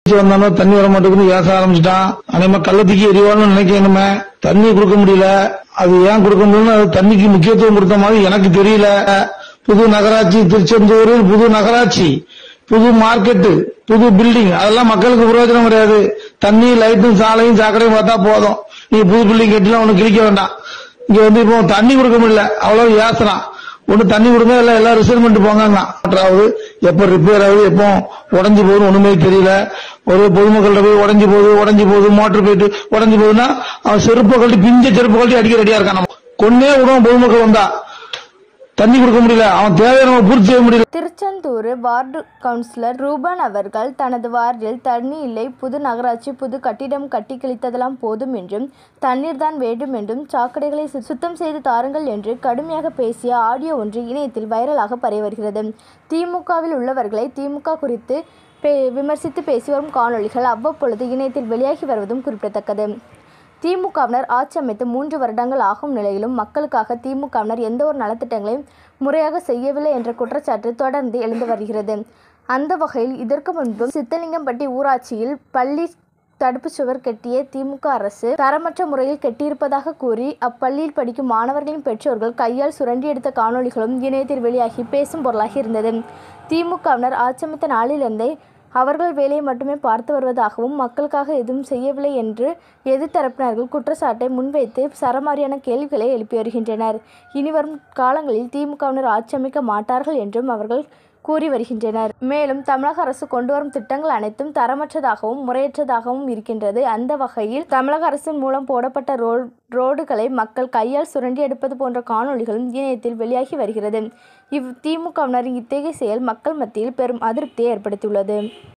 வந்தானோ தண்ணி வர மாட்டேங்குது ஏச ஆரம்பிச்சிட்டான் அதே கள்ளத்துக்கு எரிவான்னு நினைக்கணுமே தண்ணி கொடுக்க முடியல அது ஏன் கொடுக்க முடியல அது தண்ணிக்கு முக்கியத்துவம் கொடுத்த மாதிரி எனக்கு தெரியல புது நகராட்சி திருச்செந்தூர் புது நகராட்சி புது மார்க்கெட்டு புது பில்டிங் அதெல்லாம் மக்களுக்கு பிரயோஜனம் கிடையாது தண்ணி லைட்டும் சாலையும் சாக்கடையும் பார்த்தா போதும் நீ புது பில்டிங் கட்டிலாம் ஒண்ணு கிழிக்க வேண்டாம் இங்க வந்து இப்போ தண்ணி கொடுக்க முடியல அவ்வளவு ஏசலாம் ஒண்ணு தண்ணி கொடுங்க இல்ல எல்லாம் ரிசர்வ்மெண்ட் போங்க ஆகுது எப்ப ரிப்பேர் ஆகுது எப்போ உடஞ்சு போகுது ஒண்ணுமே தெரியல ஒரு பொதுமக்கள்கிட்ட போய் உடஞ்சு போகுது உடஞ்சு போகுது மோட்டர் போயிட்டு உடஞ்சு போகுதுன்னா அவன் செருப்பு கழட்டி பிஞ்ச செருப்பு கழட்டி அடிக்க ரெடியா இருக்கான் நம்ம. கொன்னே விடுவோம் பொதுமக்கள் வந்தா தண்ணி கொடுக்க முடியல அவன் தேவையை நம்ம பூர்த்தி செய்ய முடியல திருச்செந்தூர் வார்டு கவுன்சிலர் ரூபன் அவர்கள் தனது வார்டில் தண்ணி இல்லை புது நகராட்சி புது கட்டிடம் கட்டி கிழித்ததெல்லாம் போதும் என்றும் தண்ணீர் தான் வேண்டும் என்றும் சாக்கடைகளை சு- சுத்தம் செய்து தாருங்கள் என்று கடுமையாக பேசிய ஆடியோ ஒன்று இணையத்தில் வைரலாக பரவி வருகிறது திமுகவில் உள்ளவர்களை திமுக குறித்து பே- விமர்சித்து பேசி வரும் காணொளிகள் அவ்வப்பொழுது இணையத்தில் வெளியாகி வருவதும் குறிப்பிடத்தக்கது திமுகவினர் ஆட்சி அமைத்து மூன்று வருடங்கள் ஆகும் நிலையிலும் மக்களுக்காக திமுகவினர் எந்த ஒரு நலத்திட்டங்களையும் முறையாக செய்யவில்லை என்ற குற்றச்சாட்டு தொடர்ந்து எழுந்து வருகிறது அந்த வகையில் இதற்கு முன்பு சித்தலிங்கம்பட்டி ஊராட்சியில் பள்ளி தடுப்புச் சுவர் கட்டிய திமுக அரசு தரமற்ற முறையில் கட்டியிருப்பதாக கூறி அப்பள்ளியில் படிக்கும் மாணவர்களின் பெற்றோர்கள் கையால் சுரண்டி எடுத்த காணொளிகளும் இணையத்தில் வெளியாகி பேசும் பொருளாகி இருந்தது திமுகவினர் ஆட்சியமைத்த நாளிலிருந்தே அவர்கள் வேலையை மட்டுமே பார்த்து வருவதாகவும் மக்களுக்காக எதுவும் செய்யவில்லை என்று எதிர்த்தரப்பினர்கள் குற்றச்சாட்டை முன்வைத்து சரமாரியான கேள்விகளை எழுப்பி வருகின்றனர் இனிவரும் காலங்களில் திமுகவினர் ஆட்சி அமைக்க மாட்டார்கள் என்றும் அவர்கள் கூறி வருகின்றனர் மேலும் தமிழக அரசு கொண்டு வரும் திட்டங்கள் அனைத்தும் தரமற்றதாகவும் முறையற்றதாகவும் இருக்கின்றது அந்த வகையில் தமிழக அரசின் மூலம் போடப்பட்ட ரோ ரோடுகளை மக்கள் கையால் சுரண்டி எடுப்பது போன்ற காணொளிகளும் இணையத்தில் வெளியாகி வருகிறது இவ் திமுகவினரின் இத்தகைய செயல் மக்கள் மத்தியில் பெரும் அதிருப்தியை ஏற்படுத்தியுள்ளது